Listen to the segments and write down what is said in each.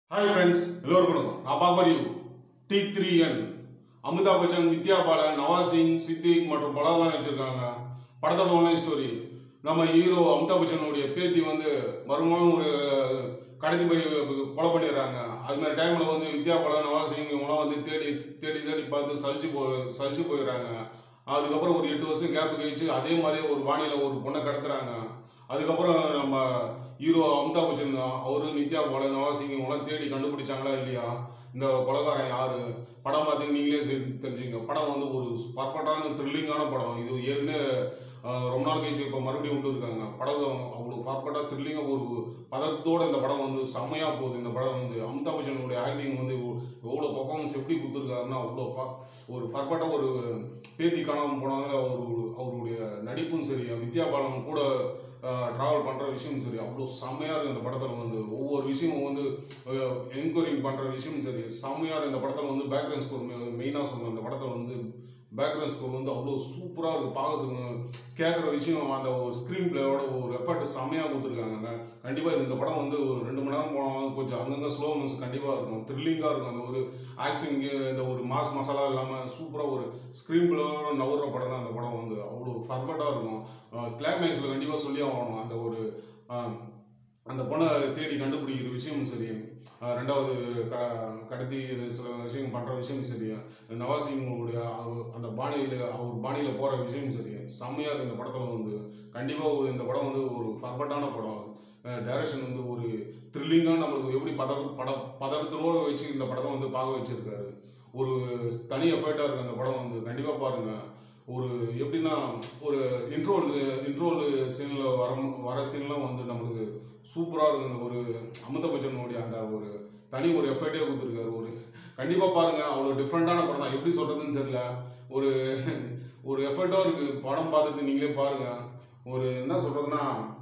hi friends எல்லோருக்கும் வணக்கம் நான் பாபர் யூ T three N Amitabh Bachchan Vidya Balan Nawaz Singh Siddiqui மற்றும் பலர்லாம் நடிச்சிருக்காங்க படத்தோட ஒன்லைன் ஸ்டோரி நம்ம ஹீரோ அமிதாப் பச்சனுடைய பேத்தி வந்து மறுநாள் ஒரு கடத்தி போய் கொலை பண்ணிடுறாங்க அது மாதிரி டைமில் வந்து வித்யா பாலன் நவாஸ் சிங் இவங்களாம் வந்து தேடி தேடி தேடி பார்த்து சலிச்சு போ சலிச்சு போயிடுறாங்க அதுக்கப்புறம் ஒரு எட்டு வருஷம் கேப் கழிச்சு அதே மாதிரியே ஒரு வானிலை ஒரு பொண்ணை கடத்துறாங்க அதுக்கப்புறம் நம்ம ஹீரோ அமிதாப் பச்சன் அவரு நித்யா பாலன் நவாஸ் சிங் இவங்களாம் தேடி கண்டுபிடிச்சாங்களா இல்லையா இந்த கொலகாரன் யாரு படம் பார்த்து நீங்களே செ- தெரிஞ்சுங்க படம் வந்து ஒரு பர்ஃபெக்டான த்ரில்லிங்கான படம் இது ஏற்கனவே அஹ், ரொம்ப நாள் கழிச்சு இப்போ மறுபடியும் விட்டு இருக்காங்க படம் அவ்வளோ பர்ஃபெக்டாக த்ரில்லிங்காக ஒரு பதத்தோட இந்த படம் வந்து செம்மையாக போகுது இந்த படம் வந்து அமிதாப் பச்சனுடைய ஆக்டிங் வந்து எவ்வ- எவ்வளோ பர்ஃபார்மன்ஸ் எப்படி கொடுத்துருக்காருன்னா அவ்வளோ fa- ஒரு பர்ஃபெக்டாக ஒரு பேத்தி காணாமல் போனாங்க அவர் அவருடைய நடிப்பும் சரி வித்யா பாலன் கூட ட்ராவல் பண்ணுற விஷயம் சரி அவ்வளோ செம்மையாக இருக்குது இந்த படத்தில் வந்து ஒவ்வொரு விஷயமும் வந்து என்கொயரிங் பண்ணுற விஷயம் சரி செம்மையாக இருக்குது இந்த படத்தில் வந்து பேக்ரவுண்ட் ஸ்கோர் மெயினாக சொல்லுவேன் இந்த படத்தில் வந்து பேக்ரவுண்ட் ஸ்கோர் வந்து அவ்வளோ சூப்பராக இருக்குது பார்க்கறதுக்கு கேட்குற விஷயம் அந்த ஒரு ஸ்க்ரீன் பிளேயோட ஒரு எஃபர்ட் செம்மையாக கொடுத்துருக்காங்க கண்டிப்பாக இது இந்த படம் வந்து ஒரு ரெண்டு மணி நேரம் போனாலும் கொஞ்சம் அங்கங்கே ஸ்லோனஸ் கண்டிப்பாக இருக்கும் த்ரில்லிங்காக இருக்கும் அந்த ஒரு ஆக்ஷன் இந்த ஒரு மாஸ் மசாலா இல்லாமல் சூப்பராக ஒரு ஸ்க்ரீன் பிளேயோட நவுற படம் தான் அந்த படம் வந்து அவ்வளோ பர்ஃபெக்டாக இருக்கும் கிளைமேக்ஸில் கண்டிப்பாக சொல்லி ஆகணும் அந்த ஒரு ஆஹ், அந்த பொண்ணை தேடி கண்டுபிடிக்கிற விஷயமும் சரி ஆஹ், ரெண்டாவது க கடத்தி இது சில விஷயம் பண்ணுற விஷயம் சரி நவாசிங்களுடைய அந்த பாணியில் அவர் பாணியில் போகிற விஷயம் சரி செம்மையாக இருக்குது இந்த படத்தில் வந்து கண்டிப்பாக இந்த படம் வந்து ஒரு பர்ஃபெக்டான படம் டைரக்ஷன் வந்து ஒரு த்ரில்லிங்காக நம்மளுக்கு எப்படி பத பட பதட்டத்தோடு வச்சு இந்த படத்தை வந்து பார்க்க வச்சிருக்காரு ஒரு தனி எஃபர்ட்டாக இருக்குது அந்த படம் வந்து கண்டிப்பாக பாருங்கள் ஒரு எப்படின்னா ஒரு இன்ட்ரோல் இன்ட்ரோல் சீனில் வர வர சீன்லாம் வந்து நம்மளுக்கு சூப்பராக இருக்குது அந்த ஒரு அமிதாப் பச்சனுடைய அந்த ஒரு தனி ஒரு எஃபர்ட்டே கொடுத்துருக்காரு ஒரு கண்டிப்பாக பாருங்கள் அவ்வளோ டிஃப்ரெண்ட்டான படம் தான் எப்படி சொல்கிறதுன்னு தெரியல ஒரு ஒரு எஃபர்ட்டாக இருக்குது படம் பார்த்துட்டு நீங்களே பாருங்கள் ஒரு என்ன சொல்கிறதுன்னா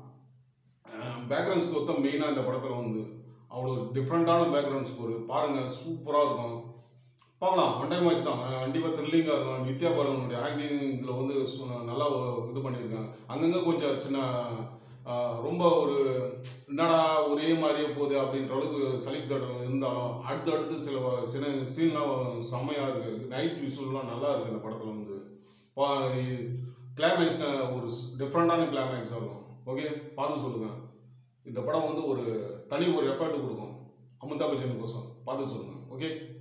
பேக்ரவுண்ட் ஸ்கோர் தான் மெயினாக இந்த படத்தில் வந்து அவ்வளோ டிஃப்ரெண்ட்டான பேக்ரவுண்ட் ஸ்கோர் பாருங்கள் சூப்பராக இருக்கும் பார்க்கலாம் ஒன் டைம் வாட்ச் தான் கண்டிப்பாக த்ரில்லிங்காக இருக்கும் வித்யா பாலனுடைய ஆக்டிங் இதில் வந்து சு- நல்லா இது பண்ணியிருக்காங்க அங்கங்கே கொஞ்சம் சின்ன ஆஹ், ரொம்ப ஒரு என்னடா ஒரே மாதிரியே போகுது அப்படின்ற அளவுக்கு சலிப்பு தட்டம் இருந்தாலும் அடுத்தடுத்து சில வ- சில சீன்லாம் செம்மையாக இருக்குது நைட் விஷுவல்லாம் நல்லா இருக்குது இந்த படத்தில் வந்து பா கிளைமேக்ஸ் ஒரு டிஃப்ரெண்ட்டான கிளைமேக்ஸாக இருக்கும் ஓகே பார்த்து சொல்லுங்கள் இந்த படம் வந்து ஒரு தனி ஒரு எஃபர்ட் கொடுக்கும் அமிதாப் பச்சனுக்கோசம் பார்த்து சொல்லுங்கள் ஓகே